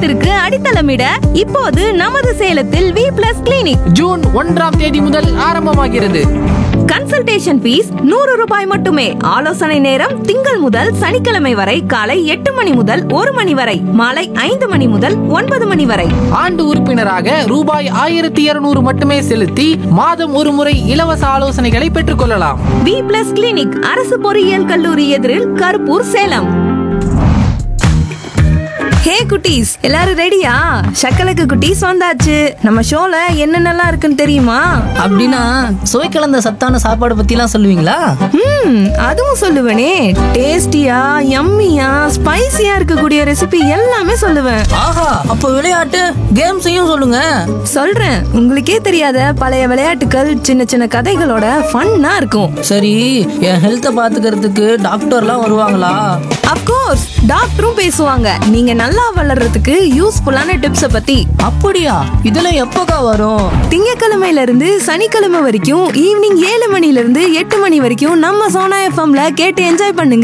எதிர்காலத்திற்கு அடித்தளமிட இப்போது நமது சேலத்தில் வி பிளஸ் கிளினிக் ஜூன் ஒன்றாம் தேதி முதல் ஆரம்பமாகிறது கன்சல்டேஷன் ஃபீஸ் நூறு ரூபாய் மட்டுமே ஆலோசனை நேரம் திங்கள் முதல் சனிக்கிழமை வரை காலை எட்டு மணி முதல் ஒரு மணி வரை மாலை ஐந்து மணி முதல் ஒன்பது மணி வரை ஆண்டு உறுப்பினராக ரூபாய் ஆயிரத்தி இருநூறு மட்டுமே செலுத்தி மாதம் ஒரு முறை இலவச ஆலோசனைகளை பெற்றுக்கொள்ளலாம் வி பிளஸ் கிளினிக் அரசு பொறியியல் கல்லூரி எதிரில் கருப்பூர் சேலம் ஹே குட்டீஸ் எல்லாரும் ரெடியா சக்கலக்கு குட்டீஸ் வந்தாச்சு நம்ம ஷோல என்னென்னலாம் இருக்குன்னு தெரியுமா அப்படின்னா சுவை கலந்த சத்தான சாப்பாடு பத்திலாம் சொல்லுவீங்களா ம் அதுவும் சொல்லுவேனே டேஸ்டியா யம்மியா ஸ்பைசியா இருக்கக்கூடிய ரெசிபி எல்லாமே சொல்லுவேன் ஆஹா அப்போ விளையாட்டு கேம்ஸையும் சொல்லுங்க சொல்றேன் உங்களுக்கே தெரியாத பழைய விளையாட்டுகள் சின்ன சின்ன கதைகளோட ஃபன்னா இருக்கும் சரி என் ஹெல்த்தை பாத்துக்கிறதுக்கு டாக்டர்லாம் வருவாங்களா அப்கோர்ஸ் டாக்டரும் பேசுவாங்க நீங்க நல்லா வளர்றதுக்கு யூஸ்ஃபுல்லான டிப்ஸ பத்தி அப்படியா இதெல்லாம் எப்போக்கா வரும் திங்கக்கிழமையில இருந்து சனிக்கிழமை வரைக்கும் ஈவினிங் ஏழு மணில இருந்து எட்டு மணி வரைக்கும் நம்ம சோனா எஃப்எம்ல கேட்டு என்ஜாய் பண்ணுங்க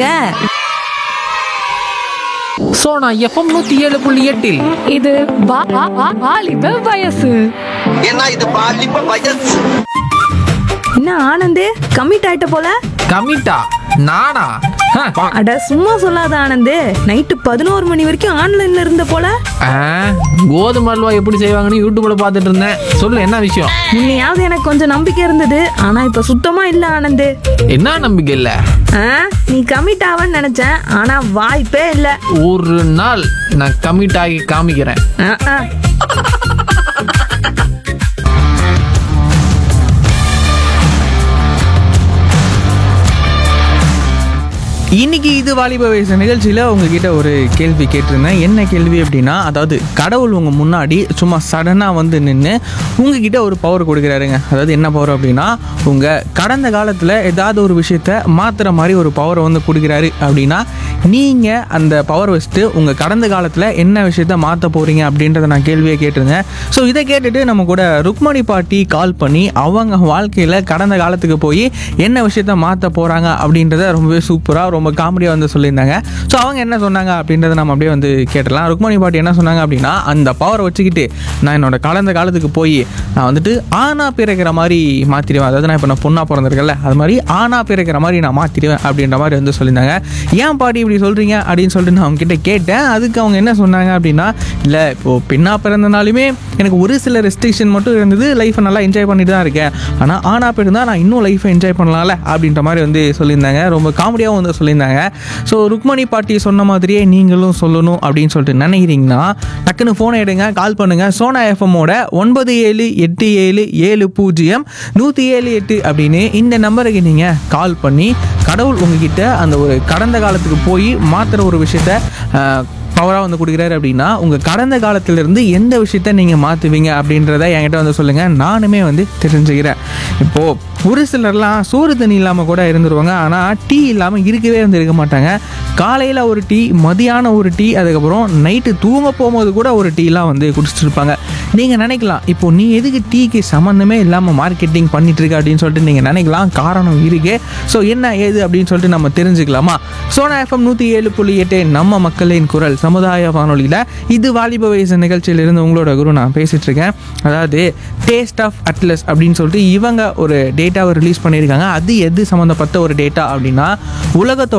சோனா எஃப்எம் நூத்தி ஏழு புள்ளி எட்டில் இது வா- வா- வா- வாலிப வயசு ஏன்னா இது பாலிப்ப வயசு என்ன ஆனந்து கமிட் ஆயிட்ட போல கமிட்டா நானா ஹ. அட சும்மா சொல்லாத ஆனந்து நைட்டு பதினோரு மணி வரைக்கும் ஆன்லைன்ல இருந்த போல ஆ, கோதுமை அல்வா எப்படி செய்வாங்கன்னு யூடியூப்ல பார்த்துட்டு இருந்தேன் சொல்லு என்ன விஷயம் முன்னையாவது எனக்கு கொஞ்சம் நம்பிக்கை இருந்தது ஆனா இப்ப சுத்தமா இல்ல ஆனந்து என்ன நம்பிக்கை இல்ல ஆ, நீ கமிட் ஆவன்னு நினைச்சேன் ஆனா வாய்ப்பே இல்ல ஒரு நாள் நான் கமிட் ஆகி காமிக்கிறேன் ஆ, ஆ. இன்னைக்கு இது வாலிப வயசு நிகழ்ச்சியில் உங்ககிட்ட ஒரு கேள்வி கேட்டிருந்தேன் என்ன கேள்வி அப்படின்னா அதாவது கடவுள் உங்கள் முன்னாடி சும்மா சடனாக வந்து நின்று உங்ககிட்ட ஒரு பவர் கொடுக்குறாருங்க அதாவது என்ன பவர் அப்படின்னா உங்கள் கடந்த காலத்தில் ஏதாவது ஒரு விஷயத்த மாற்றுற மாதிரி ஒரு பவரை வந்து கொடுக்குறாரு அப்படின்னா நீங்கள் அந்த பவர் வச்சுட்டு உங்கள் கடந்த காலத்தில் என்ன விஷயத்த மாற்ற போகிறீங்க அப்படின்றத நான் கேள்வியை கேட்டிருந்தேன் ஸோ இதை கேட்டுட்டு நம்ம கூட ருக்மணி பாட்டி கால் பண்ணி அவங்க வாழ்க்கையில் கடந்த காலத்துக்கு போய் என்ன விஷயத்த மாற்ற போகிறாங்க அப்படின்றத ரொம்பவே சூப்பராக ரொம்ப காமெடியாக வந்து சொல்லியிருந்தாங்க ஸோ அவங்க என்ன சொன்னாங்க அப்படின்றத நம்ம அப்படியே வந்து கேட்டலாம் ருக்மணி பாட்டி என்ன சொன்னாங்க அப்படின்னா அந்த பவரை வச்சுக்கிட்டு நான் என்னோட கடந்த காலத்துக்கு போய் நான் வந்துட்டு ஆணா பிறக்கிற மாதிரி மாற்றிடுவேன் அதாவது நான் இப்போ நான் பொண்ணாக பிறந்திருக்கேன்ல அது மாதிரி ஆணா பிறக்கிற மாதிரி நான் மாற்றிடுவேன் அப்படின்ற மாதிரி வந்து சொல்லியிருந்தாங்க ஏன் பாட்டி இப்படி சொல்கிறீங்க அப்படின்னு சொல்லிட்டு நான் அவங்க கிட்ட கேட்டேன் அதுக்கு அவங்க என்ன சொன்னாங்க அப்படின்னா இல்லை இப்போது பெண்ணாக பிறந்தனாலுமே எனக்கு ஒரு சில ரெஸ்ட்ரிக்ஷன் மட்டும் இருந்தது லைஃப்பை நல்லா என்ஜாய் பண்ணிட்டு தான் இருக்கேன் ஆனால் ஆனா பிறந்தா நான் இன்னும் லைஃப்பை என்ஜாய் பண்ணலாம்ல அப்படின்ற மாதிரி வந்து சொல்லியிருந்தாங்க ரொம்ப காமெடியாகவும் வந்து சொல்லியிருந்தாங்க ஸோ ருக்மணி பாட்டி சொன்ன மாதிரியே நீங்களும் சொல்லணும் அப்படின்னு சொல்லிட்டு நினைக்கிறீங்கன்னா டக்குன்னு ஃபோனை எடுங்க கால் பண்ணுங்கள் சோனா எஃப்எம்மோட ஒன்பது ஏழு எட்டு ஏழு ஏழு பூஜ்ஜியம் நூற்றி ஏழு எட்டு அப்படின்னு இந்த நம்பருக்கு நீங்கள் கால் பண்ணி கடவுள் உங்ககிட்ட அந்த ஒரு கடந்த காலத்துக்கு போய் மாற்றுற ஒரு விஷயத்த பவராக வந்து கொடுக்குறாரு அப்படின்னா உங்கள் கடந்த காலத்திலிருந்து எந்த விஷயத்த நீங்கள் மாற்றுவீங்க அப்படின்றத என்கிட்ட வந்து சொல்லுங்கள் நானுமே வந்து தெரிஞ்சுக்கிறேன் இப்போது ஒரு சிலர்லாம் சோறு தண்ணி இல்லாமல் கூட இருந்துருவாங்க ஆனால் டீ இல்லாமல் இருக்கவே வந்து இருக்க மாட்டாங்க காலையில் ஒரு டீ மதியானம் ஒரு டீ அதுக்கப்புறம் நைட்டு தூங்க போகும்போது கூட ஒரு டீலாம் வந்து குடிச்சிட்டு இருப்பாங்க நீங்கள் நினைக்கலாம் இப்போ நீ எதுக்கு டீக்கு சம்மந்தமே இல்லாமல் மார்க்கெட்டிங் பண்ணிட்டு இருக்க அப்படின்னு சொல்லிட்டு நீங்கள் நினைக்கலாம் காரணம் இருக்கு ஸோ என்ன ஏது அப்படின்னு சொல்லிட்டு நம்ம தெரிஞ்சுக்கலாமா சோனா எஃப்எம் நூற்றி ஏழு புள்ளி எட்டு நம்ம மக்களின் குரல் சமுதாய வானொலியில் இது வாலிப வயசு நிகழ்ச்சியிலிருந்து உங்களோட குரு நான் பேசிட்டு இருக்கேன் அதாவது டேஸ்ட் ஆஃப் அட்லஸ் அப்படின்னு சொல்லிட்டு இவங்க ஒரு டேட்டாவை ரிலீஸ் பண்ணியிருக்காங்க அது எது சம்மந்தப்பட்ட ஒரு டேட்டா அப்படின்னா உலகத்தோட